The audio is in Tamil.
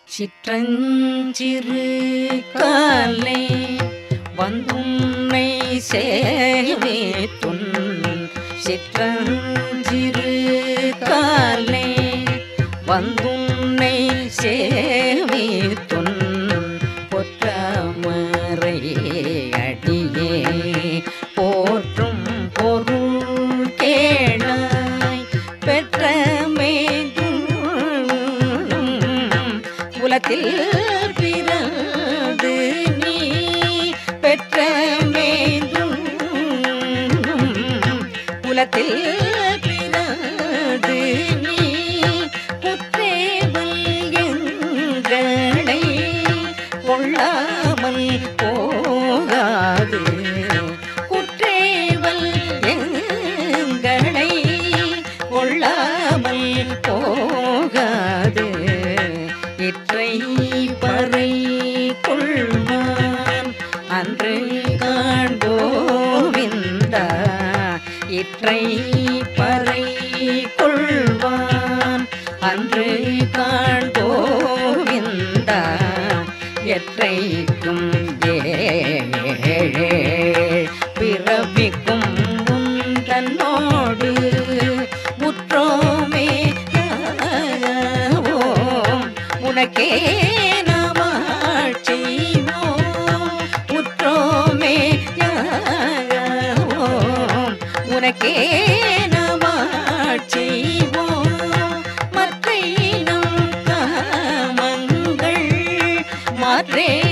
சிற்றஞ்சிறு காலே வந்துன்னை சேவே துன் சிற்றஞ்சிறு காலே வந்துன்னை சேவே துன் பொற்றமறை அடியே போற்றும் பொருள் கேளாய் பெற்றமே குலத்தில் பிறந்து நீ பெற்ற மேதும் குலத்தில் பிறந்து நீ குற்றேவல் எங்களை கொள்ளாமல் போகாது குற்றேவல் எங்களை கொள்ளாமல் போகாது இற்றை பறை கொள்வான் அன்று காண்போவிந்தா இற்றை பறை கொள்வான் அன்று காண்போவிந்தா எற்றைக்கும் ஏழே பிறப்பிக்கும் உந்தன்னோடு முற்றோமே ஓம் உனக்கே நாமாள் செய்வோம் முற்றோமே ஓம் உனக்கே நாமாள் செய்வோம் மற்றை நம் காமங்கள் மாற்றே